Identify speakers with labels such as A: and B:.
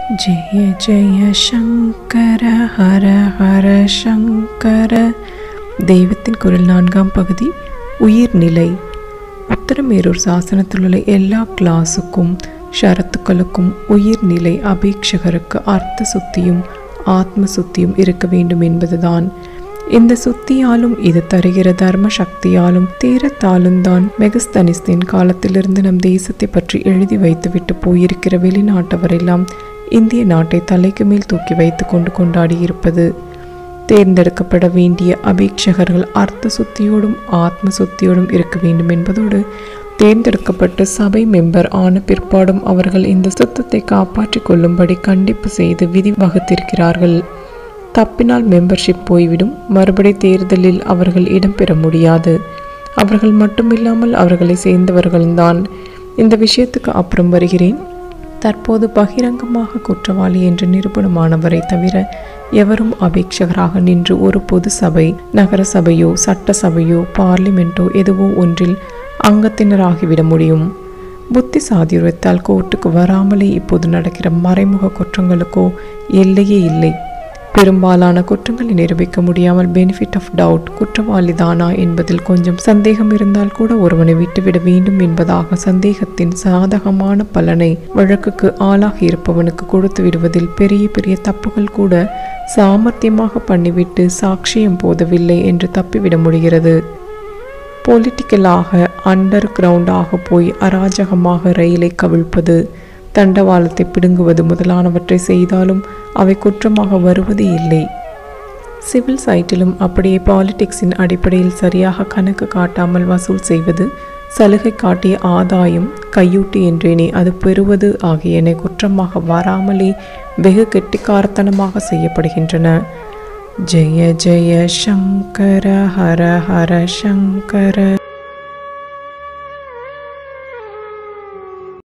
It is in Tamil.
A: ஜெய ஜெய சங்கர ஹர ஹர சங்கர தெய்வத்தின் குரல் நான்காம் பகுதி உயிர்நிலை உத்தரமேரூர் சாசனத்தில் உள்ள எல்லா கிளாஸுக்கும் ஷரத்துக்களுக்கும் உயிர்நிலை அபேட்சகருக்கு அர்த்த சுத்தியும் ஆத்ம சுத்தியும் இருக்க வேண்டும் என்பதுதான் இந்த சுத்தியாலும் இது தருகிற தர்ம சக்தியாலும் தீரத்தாலும் தான் மெகஸ்தனிஸ்தின் காலத்திலிருந்து நம் தேசத்தை பற்றி எழுதி வைத்துவிட்டு போயிருக்கிற வெளிநாட்டவரெல்லாம் இந்திய நாட்டை தலைக்கு மேல் தூக்கி வைத்து கொண்டு கொண்டாடி இருப்பது தேர்ந்தெடுக்கப்பட வேண்டிய அபேட்சகர்கள் அர்த்த சுத்தியோடும் ஆத்ம சுத்தியோடும் இருக்க வேண்டும் என்பதோடு தேர்ந்தெடுக்கப்பட்ட சபை மெம்பர் ஆன பிற்பாடும் அவர்கள் இந்த சுத்தத்தை காப்பாற்றிக் கொள்ளும்படி கண்டிப்பு செய்து விதி வகுத்திருக்கிறார்கள் தப்பினால் மெம்பர்ஷிப் போய்விடும் மறுபடி தேர்தலில் அவர்கள் இடம்பெற முடியாது அவர்கள் மட்டுமில்லாமல் அவர்களை சேர்ந்தவர்கள்தான் இந்த விஷயத்துக்கு அப்புறம் வருகிறேன் தற்போது பகிரங்கமாக குற்றவாளி என்று நிரூபணமானவரை தவிர எவரும் அபேட்சகராக நின்று ஒரு பொது சபை நகர சபையோ சட்டசபையோ பார்லிமெண்ட்டோ எதுவோ ஒன்றில் அங்கத்தினராகிவிட முடியும் புத்தி சாதுரியத்தால் கோர்ட்டுக்கு வராமலே இப்போது நடக்கிற மறைமுக குற்றங்களுக்கோ எல்லையே இல்லை பெரும்பாலான குற்றங்களை நிரூபிக்க முடியாமல் பெனிஃபிட் ஆஃப் டவுட் குற்றவாளி தானா என்பதில் கொஞ்சம் சந்தேகம் இருந்தால் கூட ஒருவனை விட்டுவிட வேண்டும் என்பதாக சந்தேகத்தின் சாதகமான பலனை வழக்குக்கு ஆளாகி இருப்பவனுக்கு கொடுத்து விடுவதில் பெரிய பெரிய தப்புகள் கூட சாமர்த்தியமாக பண்ணிவிட்டு சாட்சியம் போதவில்லை என்று தப்பிவிட முடிகிறது பொலிட்டிக்கலாக அண்டர் கிரவுண்டாக போய் அராஜகமாக ரயிலை கவிழ்ப்பது தண்டவாளத்தை பிடுங்குவது முதலானவற்றை செய்தாலும் அவை குற்றமாக வருவதே இல்லை சிவில் சைட்டிலும் அப்படியே பாலிடிக்ஸின் அடிப்படையில் சரியாக கணக்கு காட்டாமல் வசூல் செய்வது சலுகை காட்டிய ஆதாயம் கையூட்டு என்றேனே அது பெறுவது ஆகியன குற்றமாக வராமலே வெகு கெட்டிக்காரத்தனமாக செய்யப்படுகின்றன ஜெய ஜெய சங்கர ஹர ஹர சங்கர